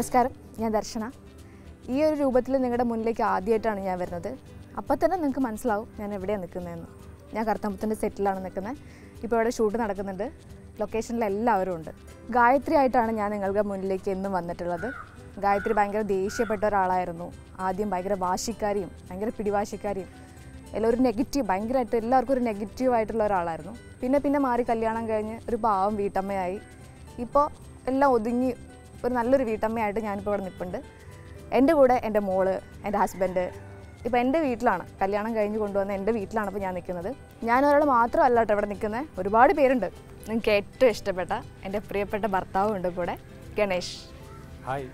നമസ്കാരം ഞാൻ ദർശന ഈ ഒരു രൂപത്തിൽ നിങ്ങളുടെ മുന്നിലേക്ക് ആദ്യമായിട്ടാണ് ഞാൻ വരുന്നത് അപ്പോൾ തന്നെ നിങ്ങൾക്ക് മനസ്സിലാവും ഞാൻ എവിടെയാണ് നിൽക്കുന്നതെന്ന് ഞാൻ കറുത്തമ്പത്തിൻ്റെ സെറ്റിലാണ് നിൽക്കുന്നത് ഇപ്പോൾ ഇവിടെ ഷൂട്ട് നടക്കുന്നുണ്ട് ലൊക്കേഷനിൽ എല്ലാവരും ഉണ്ട് ഗായത്രി ആയിട്ടാണ് ഞാൻ നിങ്ങളുടെ മുന്നിലേക്ക് എന്നും വന്നിട്ടുള്ളത് ഗായത്രി ഭയങ്കര ദേഷ്യപ്പെട്ട ഒരാളായിരുന്നു ആദ്യം ഭയങ്കര വാശിക്കാരിയും ഭയങ്കര പിടിവാശിക്കാരിയും എല്ലാം ഒരു നെഗറ്റീവ് ഭയങ്കരമായിട്ട് എല്ലാവർക്കും ഒരു നെഗറ്റീവ് ആയിട്ടുള്ള ഒരാളായിരുന്നു പിന്നെ പിന്നെ മാറി കല്യാണം കഴിഞ്ഞ് ഒരു പാവം വീട്ടമ്മയായി ഇപ്പോൾ എല്ലാം ഒതുങ്ങി ഒരു നല്ലൊരു വീട്ടമ്മയായിട്ട് ഞാനിപ്പോൾ ഇവിടെ നിൽപ്പുണ്ട് എൻ്റെ കൂടെ എൻ്റെ മോള് എൻ്റെ ഹസ്ബൻഡ് ഇപ്പോൾ എൻ്റെ വീട്ടിലാണ് കല്യാണം കഴിഞ്ഞ് കൊണ്ടുവന്ന എൻ്റെ വീട്ടിലാണ് ഇപ്പോൾ ഞാൻ നിൽക്കുന്നത് ഞാൻ ഒരാൾ മാത്രമല്ല കേട്ടോ ഇവിടെ നിൽക്കുന്നത് ഒരുപാട് പേരുണ്ട് നിങ്ങൾക്ക് ഏറ്റവും ഇഷ്ടപ്പെട്ട എൻ്റെ പ്രിയപ്പെട്ട ഭർത്താവും ഉണ്ട് കൂടെ ഗണേഷ് ഹായ്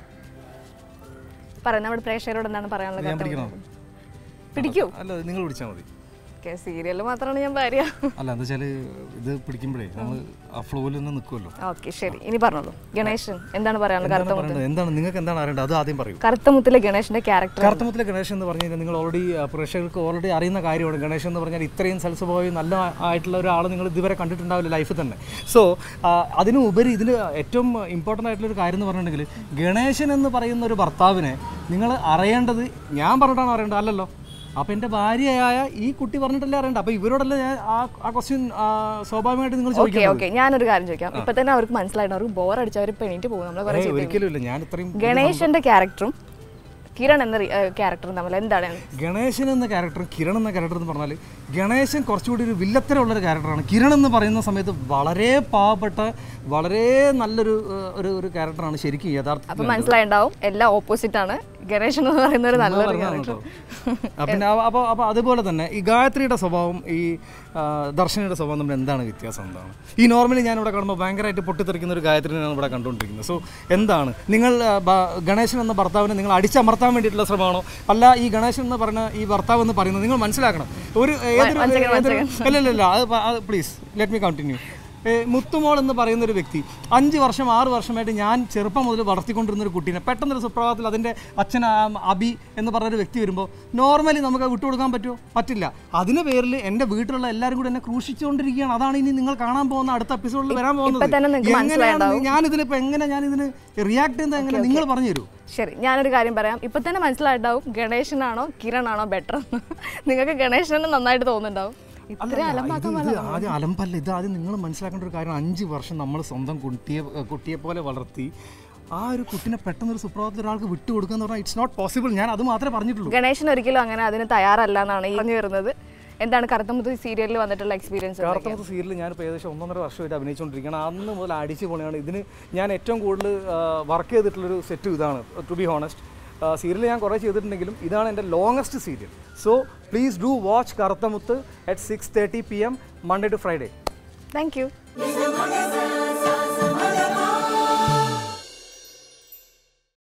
പറയാം നമ്മുടെ പ്രേക്ഷകരോട് എന്താണ് പറയാനുള്ളത് ഞാൻ പിടിക്കണോ? പിടിക്കൂ അല്ല നിങ്ങൾ പിടിച്ചാൽ മതി ഓക്കെ സീരിയലിൽ മാത്രമാണ് ഞാൻ ഭാര്യ അല്ല എന്താ വെച്ചാൽ ഇത് പിടിക്കുമ്പോഴേ നമ്മൾ ആ ഫ്ലോയിൽ തന്നെ നിൽക്കുമല്ലോ ഓക്കെ ശരി ഇനി പറഞ്ഞോളൂ ഗണേശൻ എന്താണ് പറയാനുള്ളത് എന്താണ് കറുത്തമുത്ത് പറയേണ്ടത് എന്താണ് നിങ്ങൾക്ക് എന്താണ് അറിയേണ്ടത് അത് ആദ്യം പറയൂ കറുത്തമുത്തിലെ ഗണേശന്റെ ക്യാരക്ടർ കറുത്തമുത്തിലെ ഗണേശൻ എന്ന് പറഞ്ഞു കഴിഞ്ഞാൽ നിങ്ങൾ ഓൾറെഡി പ്രേക്ഷകർക്ക് ഓൾറെഡി അറിയുന്ന കാര്യമാണ് ഗണേശൻ എന്ന് പറഞ്ഞാൽ ഇത്രയും സൽസ്വഭാവം നല്ല ആയിട്ടുള്ള ഒരാൾ നിങ്ങൾ ഇതുവരെ കണ്ടിട്ടുണ്ടാവില്ല ലൈഫിൽ തന്നെ സോ അതിനു ഉപരി ഇതിൽ ഏറ്റവും ഇമ്പോർട്ടൻ്റ് ആയിട്ടുള്ള ഒരു കാര്യം എന്ന് പറഞ്ഞിട്ടുണ്ടെങ്കിൽ ഗണേശൻ എന്ന് പറയുന്ന ഒരു ഭർത്താവിനെ നിങ്ങൾ അറിയേണ്ടത് ഞാൻ പറഞ്ഞിട്ടാണ് അറിയേണ്ടത് അല്ലല്ലോ അപ്പോൾ എൻ്റെ ഭാര്യയായ ഈ കുട്ടി പറഞ്ഞിട്ടല്ലേ അറിയണ്ട അപ്പോൾ ഇവരോടല്ലേ ഞാൻ ആ ആ ക്വസ്റ്റ്യൻ സ്വാഭാവികമായിട്ട് നിങ്ങൾ ഓക്കെ ചോദിക്കണം ഓക്കെ ഞാനൊരു കാര്യം ചോദിക്കാം ഇപ്പൊ തന്നെ അവർക്ക് മനസ്സിലായിട്ട് അവർക്ക് ബോർ അടിച്ച് അവർ പെണിറ്റ് പോകും നമ്മൾ കുറെ ഏയ്, ഒരിക്കലും ഇല്ല ഞാൻ ഇത്രയും ഗണേശന്റെ ക്യാരക്ടറും കിരൺ എന്ന ക്യാരക്ടറും തമ്മിൽ എന്താണ് ഗണേശൻ എന്ന ക്യാരക്ടർ കിരൺ എന്ന ക്യാരക്ടർ എന്ന് പറഞ്ഞാൽ ഗണേശൻ കുറച്ചുകൂടി ഒരു വില്ലത്തരമുള്ളൊരു ക്യാരക്ടറാണ് കിരൺ എന്ന് പറയുന്ന സമയത്ത് വളരെ പാവപ്പെട്ട വളരെ നല്ലൊരു ഏഹ്, ഒരു ഒരു ക്യാരക്ടറാണ് ശരിക്കും അപ്പൊ യഥാർത്ഥത്തിൽ മനസ്സിലായിണ്ടാവും എല്ലാം ഓപ്പോസിറ്റ് ആണ് ഗണേശൻ എന്ന് പറയുന്ന ഒരു നല്ലൊരു പറഞ്ഞതാണ് ക്യാരക്ടർ കേട്ടോ. ആ, പിന്നെ അപ്പോൾ അപ്പോൾ അതുപോലെ തന്നെ ഈ ഗായത്രിയുടെ സ്വഭാവം ഈ ആ, ദർശനയുടെ സ്വഭാവം തമ്മിൽ എന്താണ് വ്യത്യാസം എന്താണ് ഈ നോർമലി ഞാനിവിടെ കാണുമ്പോൾ ഭയങ്കരമായിട്ട് പൊട്ടിത്തെറിക്കുന്ന ഒരു ഗായത്രിയാണ് ഇവിടെ കണ്ടുകൊണ്ടിരിക്കുന്നത് സോ എന്താണ് നിങ്ങൾ ആ, ബ- ഗണേശൻ എന്ന ഭർത്താവിനെ നിങ്ങൾ അടിച്ചമർത്താൻ വേണ്ടിയിട്ടുള്ള ശ്രമമാണോ അല്ല ഈ ഗണേശൻ എന്ന് പറഞ്ഞ ഈ ഭർത്താവ് എന്ന് പറയുന്നത് നിങ്ങൾ മനസ്സിലാക്കണം ഒരു ഏതൊരു one second, one ഏതൊരു- അല്ല അല്ല അല്ല അത് please let me continue Muthumol എന്ന് പറയുന്ന ഒരു വ്യക്തി അഞ്ച് വർഷം ആറ് വർഷമായിട്ട് ഞാൻ ചെറുപ്പം മുതൽ വളർത്തിക്കൊണ്ടിരുന്ന ഒരു കുട്ടീനെ പെട്ടെന്നൊരു സുപ്രഭാതത്തിൽ അതിൻ്റെ അച്ഛൻ ആ, അബി എന്ന് പറഞ്ഞൊരു വ്യക്തി വരുമ്പോൾ നോർമലി നമുക്ക് അത് വിട്ടുകൊടുക്കാൻ പറ്റുമോ പറ്റില്ല അതിന് പേരിൽ എൻ്റെ വീട്ടിലുള്ള എല്ലാവരും കൂടി എന്നെ ക്രൂശിച്ചുകൊണ്ടിരിക്കുകയാണ് അതാണ് ഇനി നിങ്ങൾ കാണാൻ പോകുന്ന അടുത്ത എപ്പിസോഡിൽ വരാൻ പോകുന്നത് തന്നെ നിങ്ങൾക്ക് എങ്ങനെയാണ് മനസ്സിലായിട്ടുണ്ടാവും. ഞാനിതിനിപ്പോൾ എങ്ങനെ ഞാനിതിന് റിയാക്ട് ചെയ്യുന്നത് എങ്ങനെ നിങ്ങൾ പറഞ്ഞു തരൂ ശരി ഞാനൊരു കാര്യം പറയാം ഇപ്പൊ തന്നെ മനസ്സിലായിട്ടുണ്ടാവും ഗണേശനാണോ കിരണാണോ ബെറ്റർ നിങ്ങൾക്ക് ഗണേശനെ നന്നായിട്ട് തോന്നുന്നുണ്ടാവും ഇത്ര അലമ്പാക്കാൻ ഇത് ഇത് ആദ്യം അലമ്പല്ല ഇത് ആദ്യം നിങ്ങൾ മനസ്സിലാക്കേണ്ട ഒരു കാര്യം അഞ്ച് വർഷം നമ്മൾ സ്വന്തം കുട്ടിയെ കുട്ടിയെ പോലെ വളർത്തി ആ ഒരു കുട്ടിനെ പെട്ടെന്ന് ഒരു സുപ്രഭാതത്തിൽ ഒരാൾക്ക് വിട്ടു കൊടുക്കുക എന്ന് പറഞ്ഞാൽ ഇറ്റ്സ് നോട്ട് പോസിബിൾ ഞാൻ അത് മാത്രമേ പറഞ്ഞിട്ടുള്ളൂ ഗണേശൻ ഒരിക്കലും അങ്ങനെ അതിന് തയ്യാറല്ല എന്നാണ് ഈ പറഞ്ഞു വരുന്നത് എന്താണ് കറുത്തമുത്ത് സീരിയലിൽ വന്നിട്ടുള്ള എക്സ്പീരിയൻസ് കാർത്തമത്ത് സീരിയൽ ഞാനിപ്പോൾ ഏകദേശം ഒന്നൊന്നര വർഷമായിട്ട് അഭിനയിച്ചുകൊണ്ടിരിക്കുകയാണ് അന്ന് മുതൽ അടിച്ച് പൊളിയാണ് ഇതിന് ഞാൻ ഏറ്റവും കൂടുതൽ വർക്ക് ചെയ്തിട്ടുള്ളൊരു സെറ്റ് ഇതാണ് ടു ബി ഹോണസ്റ്റ് സീരിയൽ ഞാൻ കുറേ ചെയ്തിട്ടുണ്ടെങ്കിലും ഇതാണ് എൻ്റെ longest serial so please do watch Karuthamuthu at six thirty P M Monday to Friday thank U